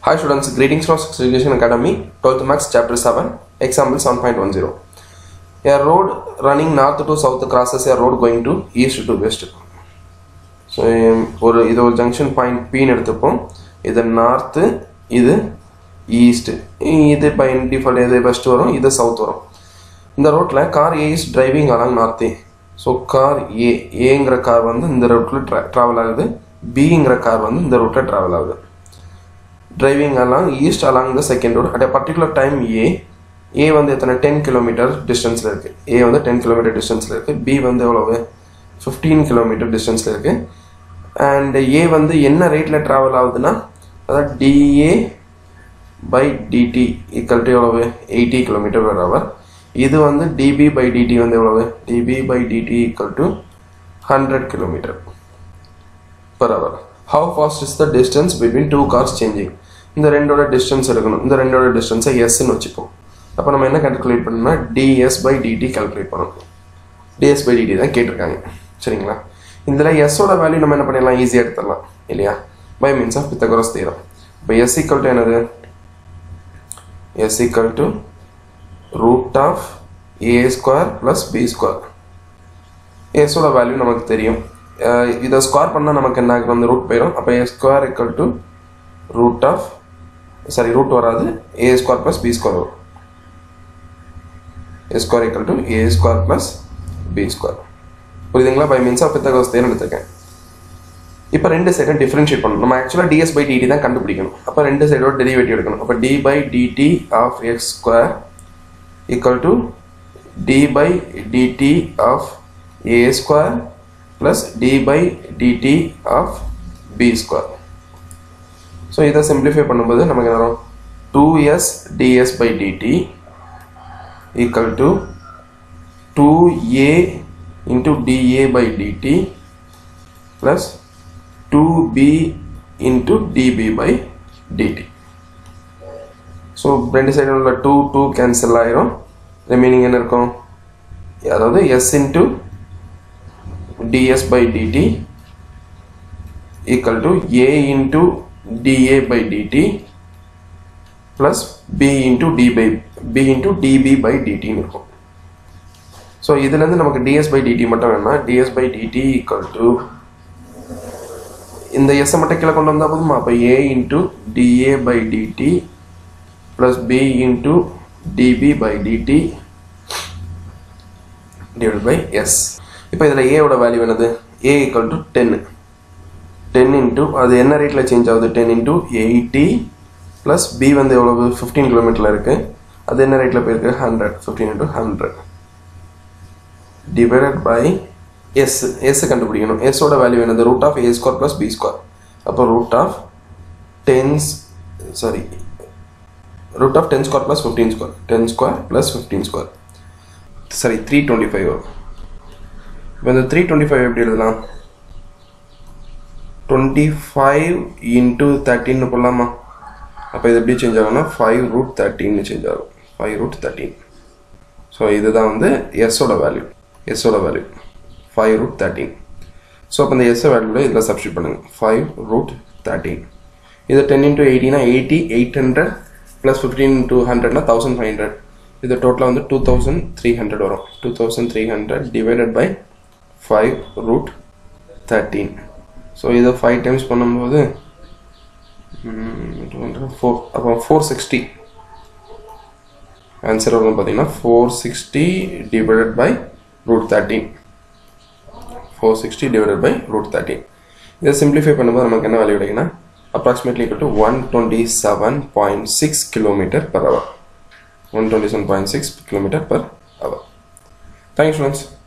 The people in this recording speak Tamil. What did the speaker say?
Hi students, greetings from Success Education Academy, 12th Max Chapter 7, Example 7.10. A road running north to south crosses a road going to east to west. So ஒரு இது ஒரு ஜங்ஷன் பாயிண்ட் பின்னு எடுத்துப்போம் இது நார்த்து இது ஈஸ்ட்டு இது பை டிஃபால்ட் இது வெஸ்ட் வரும் இது சவுத் வரும் இந்த ரோட்டில் car A is driving along நார்த்தே ஸோ கார் ஏ ஏங்கிற கார் வந்து இந்த ரூட்டில் ட்ரா ட்ராவல் ஆகுது பிங்கிற கார் வந்து இந்த ரூட்டில் ட்ராவல் ஆகுது driving along east along the second road at a particular time A A வந்து எத்தனை டென் கிலோமீட்டர் டிஸ்டன்ஸில் இருக்குது ஏ வந்து டென் கிலோமீட்டர் டிஸ்டன்ஸில் இருக்குது பி வந்து எவ்வளவு ஃபிஃப்டீன் கிலோமீட்டர் டிஸ்டன்ஸில் இருக்குது அண்ட் ஏ வந்து என்ன ரேட்டில் ட்ராவல் ஆகுதுன்னா அதாவது dA by dt equal to எவ்வளவு எயிட்டி கிலோமீட்டர் பர் ஹவர் இது வந்து டிபி பை டிடி வந்து எவ்வளவு dB by dt equal to hundred kilometre per hour how fast is the distance between two cars changing இந்த ரெண்டோட டிஸ்டன்ஸ் எடுக்கணும் இந்த ரெண்டோட டிஸ்டன்ஸை எஸ்ன்னு வச்சுப்போம் அப்போ நம்ம என்ன கால்குலேட் பண்ணணும்னா டிஎஸ் பை டிடி கால்குலேட் பண்ணணும் டிஎஸ் பை டிடி தான் கேட்டிருக்காங்க சரிங்களா இதில் எஸ்ஸோட வேல்யூ நம்ம என்ன பண்ணிடலாம் ஈஸியாக எடுத்துடலாம் இல்லையா by means of Pythagoras theorem இப்போ எஸ் ஈக்குவல் டு என்னது s equal to root of A square plus B square எஸ்ஸோட வேல்யூ நமக்கு தெரியும் இதை ஸ்கொயர் பண்ணால் நமக்கு என்ன ஆகும் அந்த ரூட் போயிடும் அப்போ A square equal to root of sorry root வராது A square plus B square வரும் A square equal to A square plus B square புரியுதுங்களா பை மீன்ஸ் ஆஃப் பித்தகோஸ் தேர்வு எடுத்திருக்கேன் இப்போ ரெண்டு சைடும் டிஃப்ரென்ஷியேட் பண்ணணும் நம்ம ஆக்சுவலாக டிஎஸ் பை டிடி தான் கண்டுபிடிக்கணும் அப்போ ரெண்டு சைடோட டெரிவேட்டிவ் எடுக்கணும் அப்போ d by dt of x square equal to d by dt of A square plus d by dt of B square so இதை சிம்பிளிஃபை பண்ணும்போது நமக்கு என்ன வரும் two s ds by dt equal to two A into dA by dt plus 2b into dB by dt. So ரெண்டு சைடில் உள்ள டூ டூ கேன்சல் ஆயிரும் ரிமைனிங் என்ன இருக்கும் அதாவது s into ds by dt equal to A into dA by dt plus B into d by B into dB by டிடின்னு இருக்கும் ஸோ இதுலேருந்து நமக்கு டிஎஸ் பை டிடி மட்டும் வேணும்னா ds by dt equal to இந்த எஸ்ஸை மட்டும் கீழே கொண்டு வந்தால் போதுமா அப்போ A into dA by dt plus B into dB by DD divided by s இப்போ இதில் ஏவோட வேல்யூ என்னது ஏ ஈக்குவல் டு டென்னு டென் இன்ட்டு அது என்ன ரேட்டில் சேஞ்ச் ஆகுது ten into eighty plus B வந்து எவ்வளவு ஃபிஃப்டீன் கிலோமீட்டரில் இருக்குது அது என்ன ரேட்டில் போயிருக்கு hundred fifteen into hundred divided by s s கண்டுபிடிக்கணும் s ஓட வேல்யூ என்னது root of A square plus B square அப்போ root of tens sorry root of ten square plus fifteen square ten square plus fifteen square sorry three twenty five வரும் இப்போ இந்த த்ரீ டுவெண்ட்டி ஃபைவ் எப்படி எழுதலாம் டுவெண்ட்டி ஃபைவ் இன்ட்டு தேர்ட்டின்னு போடலாமா அப்போ இது எப்படி சேஞ்ச் ஆகும்னா ஃபைவ் ரூட் தேர்ட்டின்னு சேஞ்ச் ஆகும் ஃபைவ் ரூட் தேர்ட்டின் ஸோ இதுதான் வந்து எஸ்ஸோட வேல்யூ எஸ்ஸோட value five root thirteen so அப்போ இந்த எஸ் வேல்யூவில் இதில் சப்ஸ்டியூட் பண்ணுங்கள் ஃபைவ் ரூட் தேர்ட்டீன் இது டென் இன்ட்டு எயிட்டினா eighty eight hundred plus fifteen two ஹண்ட்ரட்னா தௌசண்ட் ஃபைவ் ஹண்ட்ரட் இது டோட்டலாக வந்து டூ தௌசண்ட் த்ரீ ஹண்ட்ரட் வரும் two thousand three hundred divided by five root thirteen so இதை ஃபைவ் டைம்ஸ் பண்ணும்போது டூ ஹண்ட்ரட் ஃபோர் அப்போ ஃபோர் சிக்ஸ்டி ஆன்சர் வரும் பார்த்தீங்கன்னா four sixty divided by root thirteen four sixty divided by root thirteen இதை சிம்பிளிஃபை பண்ணும்போது நமக்கு என்ன வேல்யூ கிடைக்குன்னா approximately equal to one twenty seven point six kilometre per hour one twenty seven point six kilometre per hour thank you students